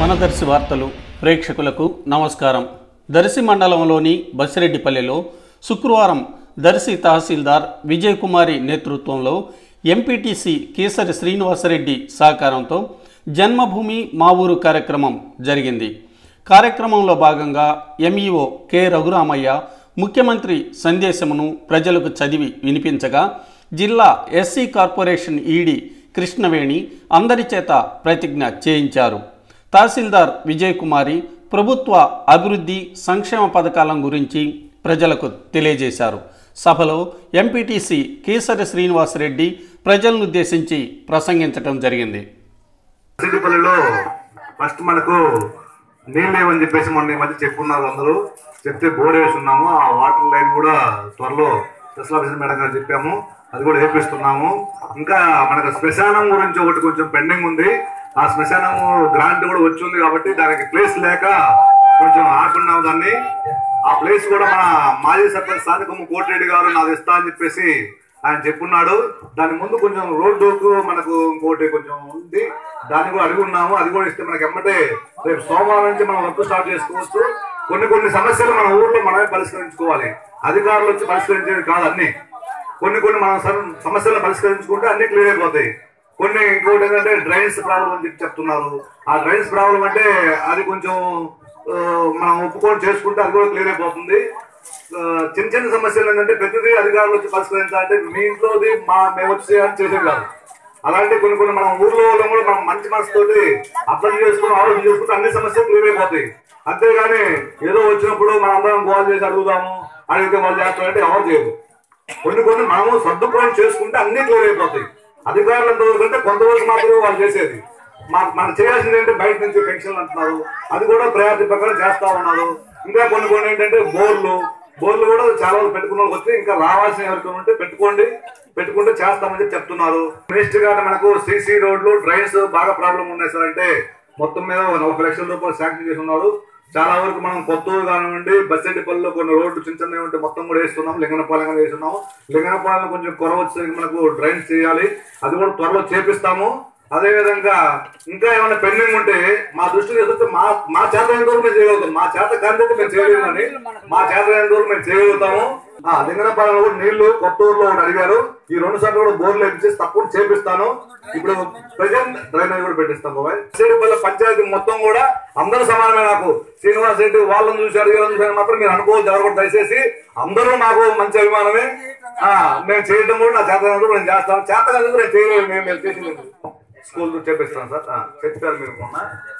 మన దర్శి వార్తలు ప్రేక్షకులకు నమస్కారం దర్శి మండలంలోని బసిరెడ్డిపల్లెలో శుక్రవారం దర్శి తహసీల్దార్ విజయ్ కుమారి నేతృత్వంలో ఎంపీటీసీ కేసరి శ్రీనివాసరెడ్డి సహకారంతో జన్మభూమి మా ఊరు కార్యక్రమం జరిగింది కార్యక్రమంలో భాగంగా ఎంఈఓ కె రఘురామయ్య ముఖ్యమంత్రి సందేశమును ప్రజలకు చదివి వినిపించగా జిల్లా ఎస్సీ కార్పొరేషన్ ఈడీ కృష్ణవేణి అందరి చేత ప్రతిజ్ఞ చేయించారు తహసీల్దార్ విజయ్ కుమారి ప్రభుత్వ అభివృద్ధి సంక్షేమ పథకాల గురించి ప్రజలకు తెలియజేశారు సభలో ఎంపీటీసీ కేసరి శ్రీనివాసరెడ్డి ప్రజలను ఉద్దేశించి ప్రసంగించడం జరిగింది సిద్దిపల్లిలో ఫస్ట్ మనకు నీళ్ళు లేవని చెప్పేసి మొన్న ఈ మధ్య చెప్పున్నారు అందరూ చెప్తే బోర్ వేస్తున్నాము ఆ వాటర్ లైన్ కూడా త్వరలో స్పెషల్ ఆఫీసర్ మేడం గారు చెప్పాము అది కూడా వేపిస్తున్నాము ఇంకా మనకు శ్మశానం గురించి ఒకటి కొంచెం పెండింగ్ ఉంది ఆ శ్మశానం గ్రాంట్ కూడా వచ్చింది కాబట్టి దానికి ప్లేస్ లేక కొంచెం ఆడుకున్నాము దాన్ని ఆ ప్లేస్ కూడా మన మాజీ సర్పంచ్ స్థానికమ్మ కోటిరెడ్డి గారు నాది ఇస్తా అని చెప్పేసి ఆయన చెప్పున్నాడు దాని ముందు కొంచెం రోడ్డుకు మనకు ఇంకోటి కొంచెం ఉంది దాన్ని కూడా అడిగి ఉన్నాము అది కూడా ఇస్తే మనకి ఎమ్మటే రేపు సోమవారం నుంచి మనం వర్క్ స్టార్ట్ చేసుకోవచ్చు కొన్ని కొన్ని సమస్యలు మన ఊర్లో మనమే పరిష్కరించుకోవాలి అధికారులు వచ్చి పరిష్కరించేది కాదు అన్ని కొన్ని కొన్ని మనం సమ- సమస్యలను పరిష్కరించుకుంటే అన్ని క్లియర్ అయిపోతాయి కొన్ని ఇంకోటి ఏంటంటే డ్రైన్స్ ప్రాబ్లం అని చెప్పి చెప్తున్నారు ఆ డ్రైన్స్ ప్రాబ్లం అంటే అది కొంచెం ఆ, మనం ఒప్పుకొని చేసుకుంటే అది కూడా క్లియర్ అయిపోతుంది ఆ, చిన్న చిన్న సమస్యలు ఏంటంటే ప్రతిదీ అధికారులు వచ్చి పరిష్కరించాలంటే మీ ఇంట్లోది మా మేము వచ్చి చేయాలని చేసేది కాదు అలాంటి కొన్ని కొన్ని మనం ఊర్లో వాళ్ళం కూడా మనం మంచి మనసుతోటి అర్థం చేసుకుని ఆలోచన చేసుకుంటే అన్ని సమస్యలు క్లియర్ అయిపోతాయి అంతేగాని ఏదో వచ్చినప్పుడు మనం అందరం గోల్ చేసి అడుగుదాము అడిగితే వాళ్ళు చేస్తారంటే ఎవరు చేయరు కొన్ని కొన్ని మనము సర్దుకోవడం చేసుకుంటే అన్ని క్లియర్ అయిపోతాయి అధికారులు ఎంతవరకు అంటే కొంతవరకు మాత్రమే వాళ్ళు చేసేది మా మనం చేయాల్సింది ఏంటంటే బయట నుంచి పెన్షన్లు అంటున్నారు అది కూడా ప్రయారిటీ ప్రకారం చేస్తా ఉన్నారు ఇంకా కొన్ని కొన్ని ఏంటంటే బోర్లు బోర్లు కూడా చాలా రోజులు పెట్టుకున్న వాళ్ళకి వస్తే ఇంకా రావాల్సిన ఎవరికి ఉంటే పెట్టుకోండి పెట్టుకుంటే చేస్తామని చెప్పి చెప్తున్నారు మినిస్టర్ గారు మనకు సీసీ రోడ్లు డ్రైన్స్ బాగా ప్రాబ్లం ఉన్నాయి సార్ అంటే మొత్తం మీద ఒక నలభై లక్షల రూపాయలు శాంక్షన్ చేసి ఉన్నారు చాలా వరకు మనం కొత్తూరు కానివ్వండి బస్సెడ్డిపల్లిలో కొన్ని రోడ్లు చిన్న చిన్నవి ఉంటే మొత్తం కూడా వేస్తున్నాం లింగనపాలెం కూడా వేస్తున్నాము లింగనపాలెం కొంచెం కొర వచ్చేసరికి మనకు డ్రైన్స్ చేయాలి అది కూడా త్వరలో చేపిస్తాము అదే విధంగా ఇంకా ఏమైనా పెండింగ్ ఉంటే మా దృష్టికి ఎదుగుతే మా మా చేత అయినంత వరకు మేము చేయగలుగుతాం మా చేత కాంతి మేము చేయలేము కానీ మా చేత అయినంత వరకు మేము చేయగలుగుతాము ఆ లింగనపాలెంలో కూడా నీళ్లు కొత్త ఊర్లో ఒకటి అడిగారు ఈ రెండు సార్లు కూడా బోర్లు ఎప్పించేసి తప్పకుండా చేపిస్తాను ఇప్పుడు ప్రజెంట్ డ్రైనేజ్ కూడా పెట్టిస్తాం బాబాయ్ సేడిపల్లి పంచాయతీ మొత్తం కూడా అందరూ సమానమే నాకు శ్రీనివాస్ రెడ్డి వాళ్ళని చూశారు వీళ్ళని చూశారు మాత్రం మీరు అనుకోవద్దు ఎవరు కూడా దయచేసి అందరూ నాకు మంచి అభిమానమే ఆ నేను చేయడం కూడా నా చేత అయినంత వరకు నేను చేస్తాను చేత కాదు నేను చేయలేను మేము మేము చేసింది స్కూల్ చేపిస్తాను సార్ ఆ, చెప్పారు మీరు మొన్న